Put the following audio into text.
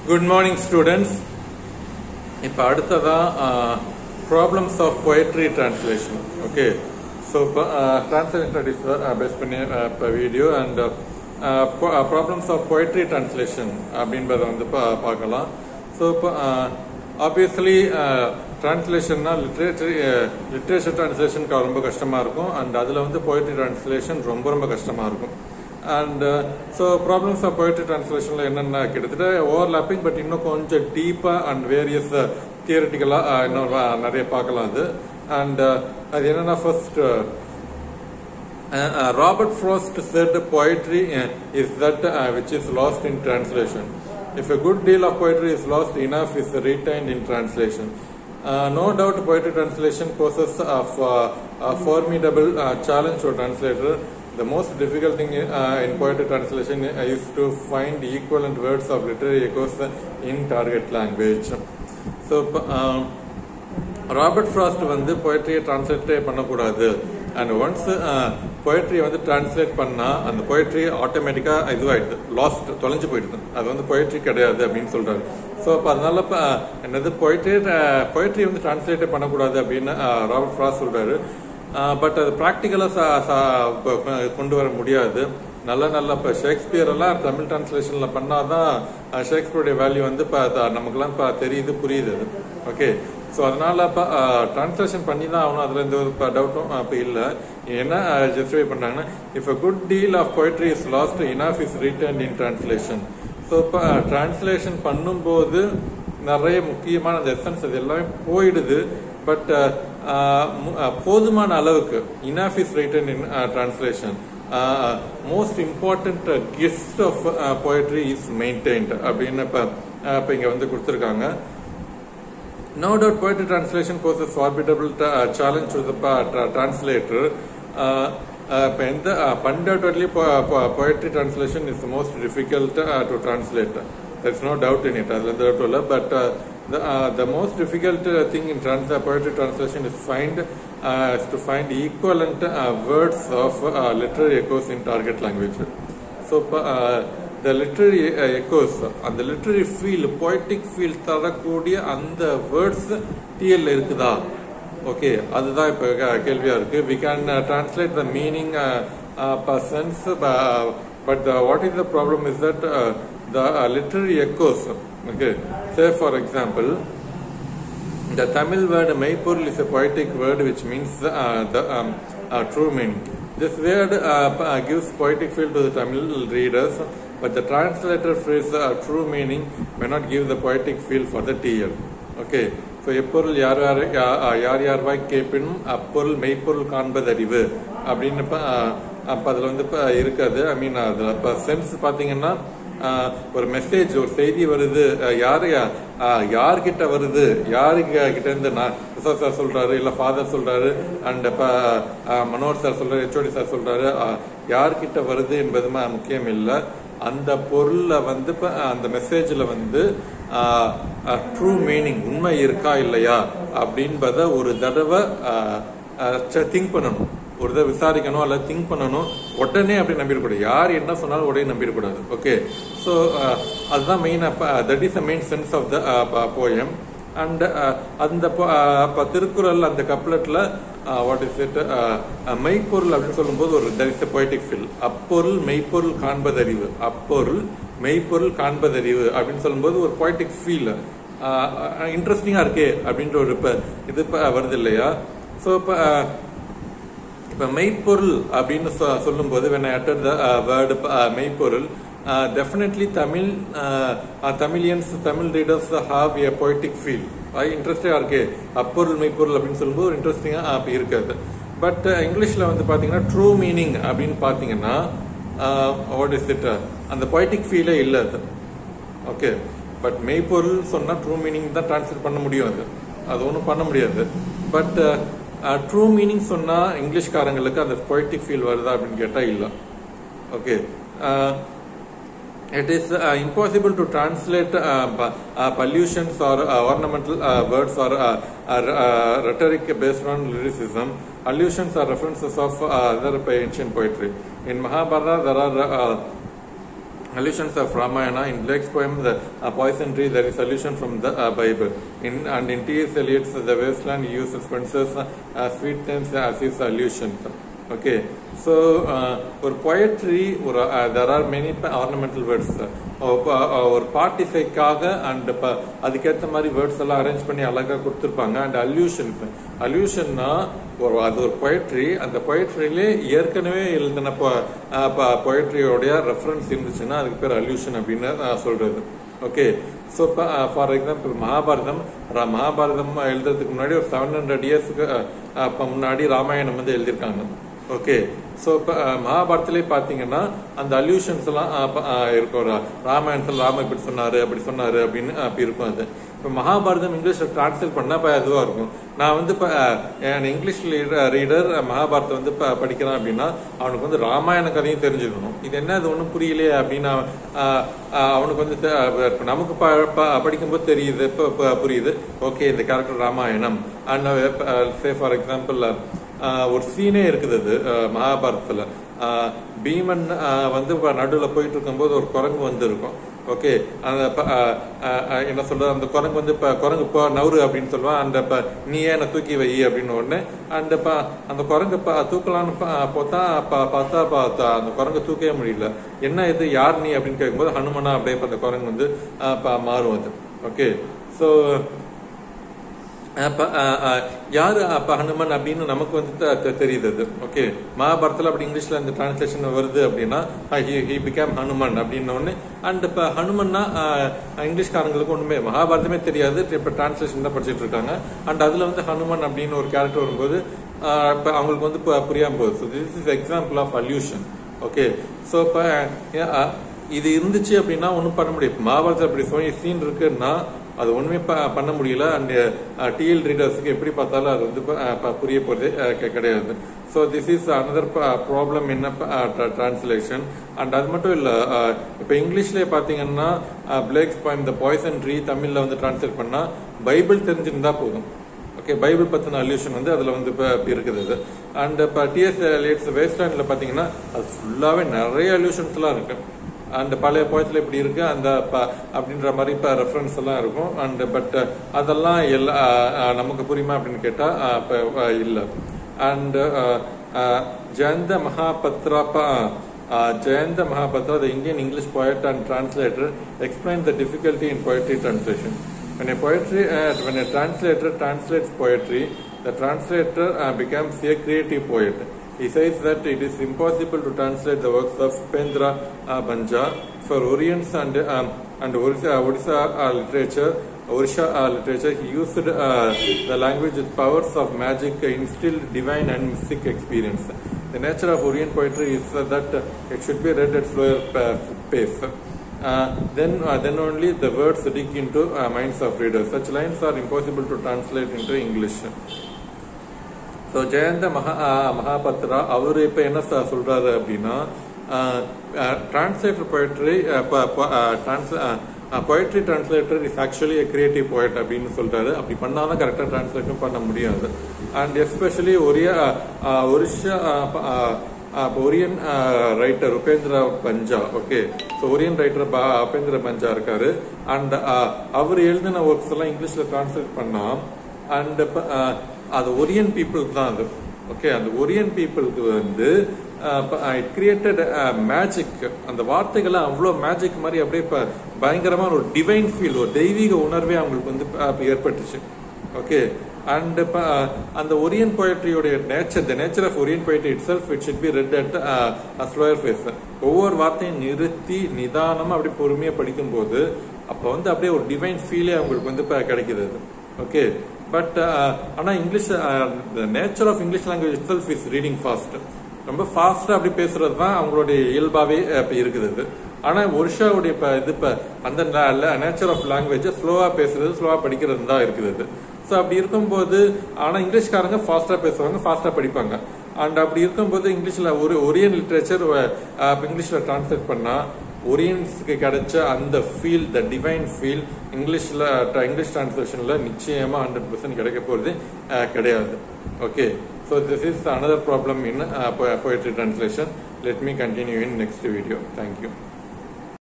Good morning students இப்போ அடுத்ததா problems of poetry translation okay so இப்போ டிரான்ஸ்லேஷன் ஸ்டடிஸ் பேஸ் பண்ணி இப்போ video and problems of poetry translation அப்படின்றத வந்து பா- பார்க்கலாம் ஸோ இப்போ ஆப்வியஸ்லி டிரான்ஸ்லேஷன்னா லிட்ரேச்சர் லிட்ரேச்சர் டிரான்ஸ்லேஷனுக்கு ரொம்ப கஷ்டமாக இருக்கும் அண்ட் அதில் வந்து poetry translation ரொம்ப ரொம்ப கஷ்டமாக இருக்கும் and so problems of poetry translationல என்னென்ன கிட்டத்தட்ட ஓவர்லாப்பிங் பட் இன்னும் கொஞ்சம் டீப்பாக அண்ட் வேரியஸ் தியரட்டிக்கலாக இன்னும் வ- நிறைய பார்க்கலாம் அது அண்ட் அது என்னன்னா first Robert Frost said poetry uh, is that uh, which is lost in translation. If a good deal of poetry is lost, enough is retained in translation. Uh, no doubt, poetry translation poses a, f- a formidable uh, challenge to a translator. The most difficult thing uh, in poetry translation is to find equivalent words of literary echoes in target language. So, uh, Robert Frost வந்து பொயட்ரியை டிரான்ஸ்லேட்டே பண்ணக்கூடாது and once பொயட்ரியை வந்து translate பண்ணா அந்த poetry ஆட்டோமேட்டிக்கா இதுவாயிடுது last தொலைஞ்சு போயிடுது அது வந்து பொயட்ரி கிடையாது அப்படின்னு சொல்றாரு ஸோ அப்போ அதனால இப்ப, அஹ், என்னது பொயட்ரி பொயட்ரி வந்து டிரான்ஸ்லேட்டே பண்ணக்கூடாது அப்படின்னு அஹ், ராபர்ட் ஃப்ராஸ்ட் சொல்றாரு பட் அது ப்ராக்டிக்கலாக கொண்டு வர முடியாது நல்ல நல்ல இப்போ ஷேக்ஸ்பியர் எல்லாம் தமிழ் டிரான்ஸ்லேஷன்ல பண்ணாதான் அஹ், ஷேக்ஸ்பியருடைய வேல்யூ வந்து இப்போ நமக்குலாம் இப்போ தெரியுது புரியுது ஓகே ஸோ அதனால இப்போ டிரான்ஸ்லேஷன் பண்ணி தான் ஆகணும் அதில் எந்த ஒரு டவுட்டும் இப்போ இல்லை என்ன ஜஸ்டிஃபை பண்ணாங்கன்னா if a good deal of poetry is lost enough is return in translation so இப்போ டிரான்ஸ்லேஷன் பண்ணும்போது நிறைய முக்கியமான அந்த எசன்ஸ் அது எல்லாமே போயிடுது பட் போதுமான அளவுக்கு enough is written in translation most important gift of poetry is maintained அப்படின்னு இப்போ இப்போ இங்கே வந்து கொடுத்துருக்காங்க No doubt poetry translation poses formidable ta- uh, challenge to the pa- tra- translator. Uh, uh, இப்ப எந்த undoubtedly po- po- poetry translation is the most difficult uh, to translate. There's no doubt in it. அதுல எந்த doubt இல்ல. But uh, the, uh, the most difficult uh, thing in trans- uh, poetry translation is find uh, is to find equivalent uh, words of uh, literary echoes in target language. So இப்போ the literary echoes அந்த literary feel poetic feel தரக்கூடிய அந்த words டிஎல்ல இருக்குதா okay அதுதான் இப்போ கேள்வியா இருக்கு we can translate the meaning persons but what is the problem is that the literary echoes okay say for example The Tamil word Maipurl is a poetic word which means uh, the um, uh, true meaning. This word uh, p- uh, gives poetic feel to the Tamil readers, but the translator phrase uh, true meaning may not give the poetic feel for the TL. Okay. So எப்பொருள் யார் யார் யா- அஹ் யார் யார்வாய் கேட்பினும் அப்பொருள் மெய்ப்பொருள் காண்பதறிவு அப்படின்னு இப்போ அப்போ அதில் வந்து இப்போ இருக்காது ஐ மீன் அதில் இப்போ சென்ஸ் பார்த்தீங்கன்னா ஆஹ் ஒரு மெசேஜ் ஒரு செய்தி வருது ஆஹ் யாரு ஆஹ் யார்கிட்ட வருது யாரு கிட்ட இருந்து நான் பிரசாத் சார் சொல்றாரு இல்ல ஃபாதர் சொல்றாரு அண்ட் மனோர் சார் சொல்றாரு ஹெச்ஓடி சார் சொல்றாரு ஆஹ் யார்கிட்ட வருது என்பது ம- முக்கியம் இல்ல அந்த பொருள்ல வந்து இப்ப அந்த மெசேஜ்ல வந்து ட்ரூ மீனிங் உண்மை இருக்கா இல்லையா அப்படின்பத ஒரு தடவை திங்க் பண்ணணும் ஒரு தடவை விசாரிக்கணும் அல்ல திங்க் பண்ணணும் உடனே அப்படி நம்பிடக்கூடாது யார் என்ன சொன்னாலும் உடனே நம்பிடக்கூடாது ஓகே ஸோ அதுதான் main that is the main sense of the poem and அந்த po- அஹ், அப்ப திருக்குறள் அந்த கப்லெட்ல வாட் இஸ் இட் மெய்ப்பொருள் அப்படின்னு சொல்லும்போது ஒரு தட் இஸ் poetic feel அப்பொருள் மெய்ப்பொருள் காண்பதறிவு அப்பொருள் மெய்ப்பொருள் காண்பதறிவு அப்படின்னு சொல்லும்போது ஒரு poetic ஃபீல் இன்ட்ரெஸ்டிங்கா இருக்கே அப்படின்ற ஒரு இப்ப இது இப்ப வருது இல்லையா ஸோ இப்போ இப்ப மெய்ப்பொருள் அப்படின்னு சொ- சொல்லும்போது when I uttered the uh, word uh, மெய்ப்பொருள் uh, definitely Tamil uh, uh, Tamilians Tamil readers have a poetic feel இன்ட்ரெஸ்டிங்கா இருக்கு அப்பொருள் மெய்ப்பொருள் அப்படின்னு சொல்லும்போது ஒரு இன்ட்ரெஸ்டிங்கா அப்படி இருக்காது பட் இங்கிலீஷ்ல வந்து பாத்தீங்கன்னா ட்ரூ மீனிங் அப்படின்னு பாத்தீங்கன்னா வாட் இஸ் இட் அந்த poetic ஃபீலே இல்லை அது ஓகே பட் மெய்ப்பொருள் சொன்னா ட்ரூ மீனிங் தான் டிரான்ஸ்லேட் பண்ண முடியும் அது அது ஒன்றும் பண்ண முடியாது பட் ட்ரூ மீனிங் சொன்னா இங்கிலீஷ்காரங்களுக்கு அந்த poetic ஃபீல் வருதா அப்படின்னு கேட்டா இல்ல okay it is uh, impossible to translate uh, p- uh, pollutions or uh, ornamental uh, words or uh, uh, uh, rhetoric based on lyricism. Allusions are references of uh, other ancient poetry. In Mahabharata, there are uh, allusions of Ramayana. In Blake's poem, The uh, Poison Tree, there is allusion from the uh, Bible. In, and in T.S. Eliot's The Wasteland, he uses Spencer's uh, sweet things as his allusions. Okay, so uh, ஒரு poetry, ஒரு uh, there are many pa- ornamental words. Uh, ஒரு பார்ட்டிஃபைக்காக and அதுக்கேற்ற மாதிரி words எல்லாம் arrange பண்ணி அழகா கொடுத்துருப்பாங்க and illusion அல்யூஷன்னா ஒரு அது ஒரு பொயட்ரி அந்த பொயட்ரியிலே ஏற்கனவே எழுதின பொயட்ரியோடைய ரெஃபரன்ஸ் இருந்துச்சுன்னா அதுக்கு பேர் அல்யூஷன் அப்படின்னு நான் சொல்றது ஓகே ஸோ இப்போ ஃபார் எக்ஸாம்பிள் மகாபாரதம் ரா- மகாபாரதம் எழுதுறதுக்கு முன்னாடி ஒரு செவன் ஹண்ட்ரட் இயர்ஸ்க்கு முன்னாடி ராமாயணம் வந்து எழுதியிருக்காங்க ஓகே ஸோ இப்போ மகாபாரத்திலே பார்த்தீங்கன்னா அந்த அல்யூஷன்ஸ் எல்லாம் அஹ், ப- அஹ், இருக்கும் ரா- ராமாயணத்தில் ராம இப்படி சொன்னாரு அப்படி சொன்னாரு அப்படின்னு அப்படி இருக்கும் அது இப்போ மகாபாரதம் இங்கிலீஷில் டிரான்ஸ்லேட் பண்ணா இப்போ அதுவாக இருக்கும் நான் வந்து இப்போ என் இங்கிலீஷ் ரீடர் மகாபாரதம் வந்து ப- படிக்கிறான் அப்படின்னா அவனுக்கு வந்து ராமாயண கதையும் தெரிஞ்சுக்கணும் இது என்ன அது ஒன்றும் புரியலையே அப்படின்னு அவன், அஹ், அஹ், அவனுக்கு வந்து தெ- அஹ், இப்ப நமக்கு ப- ப- படிக்கும்போது தெரியுது இப்போ இப்போ புரியுது ஓகே இந்த character Ramayanam and say for example ஆஹ் ஒரு சீனே இருக்குது அது ஆஹ் மகாபாரதத்துல ஆஹ் பீமன் ஆஹ் வந்து நடுவில் போயிட்டு இருக்கும்போது ஒரு குரங்கு வந்து இருக்கும் ஓகே அந்த ப- ஆஹ் ஆஹ் ஆஹ் என்ன சொல்றது அந்த குரங்கு வந்து இப்ப குரங்கு போ நவுரு அப்படின்னு சொல்லுவான் அந்த ப- நீயே என்னை தூக்கி வை அப்படின்னு உடனே அந்த ப- அந்த குரங்கு ப- தூக்கலான்னு ப- பார்த்தா ப- பார்த்தா பார்த்தா அந்த குரங்கு தூக்கவே முடியல என்ன இது யார் நீ அப்படின்னு கேட்கும்போது ஹனுமனா அப்படியே இப்ப அந்த குரங்கு வந்து ஆஹ் ப- மாறும் அது ஓகே ஸோ அப்ப, அஹ், அஹ், யாரு அப்ப ஹனுமன் அப்படின்னு நமக்கு வந்து தெ- தெ- தெரியுது அது ஓகே மகாபாரத்தில் அப்படி இங்கிலீஷ்ல அந்த டிரான்ஸ்லேஷன் வருது அப்படின்னா ஹி பிகேம் ஹனுமன் அப்படின்னு ஒன்று அண்ட் இப்போ ஹனுமன்னா அஹ், இங்கிலீஷ்காரங்களுக்கு ஒண்ணுமே மகாபாரதமே தெரியாது இப்போ டிரான்ஸ்லேஷன் தான் படிச்சுட்டு இருக்காங்க அண்ட் அதுல வந்து ஹனுமன் அப்படின்னு ஒரு கேரக்டர் வரும்போது அஹ், இப்ப அவங்களுக்கு வந்து பு- புரியாம போகுது so this is example of allusion okay so இப்போ இது இருந்துச்சு அப்படின்னா ஒன்றும் பண்ண முடியும் இப்ப மகாபாரதத்தில் அப்படி சீன் இருக்குன்னா அது ஒண்ணுமே ப- பண்ண முடியல அண்ட் டிஎல் ரீடர்ஸுக்கு எப்படி பார்த்தாலும் அது வந்து ப- ப- புரிய போறது அஹ், கெ- கிடையாது so this is another problem என்ன டிரான்ஸ்லேஷன் அண்ட் அது மட்டும் இல்ல அஹ், இப்ப இங்கிலீஷ்லயே பாத்தீங்கன்னா Blake's point the poison tree தமிழ்ல வந்து டிரான்ஸ்லேட் பண்ணா பைபிள் தெரிஞ்சிருந்தா போதும் ஓகே பைபிள் பத்தின அல்யூஷன் வந்து அதுல வந்து இப்ப இப்ப இருக்குது அது அண்ட் இப்போ டிஎஸ் லேட்ஸ் வேஸ்ட்லேண்ட்ல பாத்தீங்கன்னா அது ஃபுல்லாவே நிறைய அல்யூஷன்ஸ் எல்லாம் இருக்கு அந்த பழைய போயத்துல இப்படி இருக்கு அந்த ப- அப்படின்ற மாதிரி இப்ப ரெஃபரன்ஸ் எல்லாம் இருக்கும் அண்ட் பட் அதெல்லாம் எல்லா அஹ், அஹ், நமக்கு புரியுமா அப்படின்னு கேட்டா அஹ், இப்ப, அஹ், இல்ல அண்ட் ஜெயந்த மகாபத்ரா ப- uh, Jayanta Mahapatra, the Indian English poet and translator, explained the difficulty in poetry translation. When a poetry, uh, when a translator translates poetry, the translator uh, becomes a creative poet. He says that it is impossible to translate the works of Pendra uh, Banja for Orients and um, and Orissa, Odisha uh, literature. Orisha uh, literature, he used uh, the language with powers of magic, instilled divine and mystic experience. The nature of Orient poetry is uh, that uh, it should be read at slower pa- pace. Uh, then, uh, then only the words dig into uh, minds of readers. Such lines are impossible to translate into English. So Jayanta Maha ஆஹ் மகாபத்ரா அவர் இப்போ என்ன ச- சொல்றாரு அப்படின்னா translator poetry trans poetry translator is actually a creative poet அப்படின்னு சொல்றாரு அப்படி பண்ணாதான் கரெக்டாக டிரான்ஸ்லேட்டும் பண்ண முடியாது and especially Oriya Orissa Oriyan writer Upendra Bhanja okay so Oriyan writer Upendra Bhanja இருக்காரு அண்ட் அவர் எழுதின ஒர்க்ஸ் எல்லாம் இங்கிலீஷ்ல டிரான்ஸ்லேட் பண்ணா அண்ட் அது ஒரியன் பீப்புள் தான் அது ஓகே அந்த ஒரியன் பீப்புளுக்கு வந்து இட் கிரியேட்டட் மேஜிக் அந்த வார்த்தைகள்லாம் அவ்வளோ மேஜிக் மாதிரி அப்படியே இப்ப பயங்கரமான ஒரு டிவைன் ஃபீல் ஒரு தெய்வீக உணர்வே அவங்களுக்கு வந்து இப்ப ஏற்பட்டுச்சு ஓகே அண்ட் அந்த ஒரியன் போயட்ரியோடைய nature the nature of Oriyan poetry itself it should be read at slower pace ஒவ்வொரு வார்த்தையும் நிறுத்தி நிதானமா அப்படி பொறுமையா படிக்கும்போது அப்போ வந்து அப்படியே ஒரு டிவைன் ஃபீலே அவங்களுக்கு வந்து இப்ப கிடைக்குது அது ஓகே பட் ஆனா English the nature of English language itself is reading fast ரொம்ப ஃபாஸ்டா அப்படி பேசுறது தான் அவங்களுடைய இயல்பாவே அஹ், இப்ப இருக்குது இது. ஆனா ஒரிஷாவுடைய இப்ப இது இப்ப அந்த நேச்சர் ஆஃப் லாங்குவேஜ் ஸ்லோவா பேசுறது ஸ்லோவா படிக்கிறது தான் இருக்குது இது ஸோ அப்படி இருக்கும்போது ஆனா இங்கிலீஷ்காரங்க ஃபாஸ்டா பேசுவாங்க ஃபாஸ்டா படிப்பாங்க அண்ட் அப்படி இருக்கும்போது இங்கிலீஷ்ல ஒரு ஒரியன் லிட்ரேச்சர் இங்கிலீஷ்ல டிரான்ஸ்லேட் பண்ணா ஒரியன்ஸ்க்கு கிடைச்ச அந்த ஃபீல் த டிவைன் ஃபீல் இங்கிலீஷ்ல இங்கிலீஷ் டிரான்ஸ்லேஷன்ல நிச்சயமா ஹண்ட்ரட் பர்சன்ட் கிடைக்க போறது அஹ், கிடையாது okay so this is another problem in poetry translation let me continue in next video thank you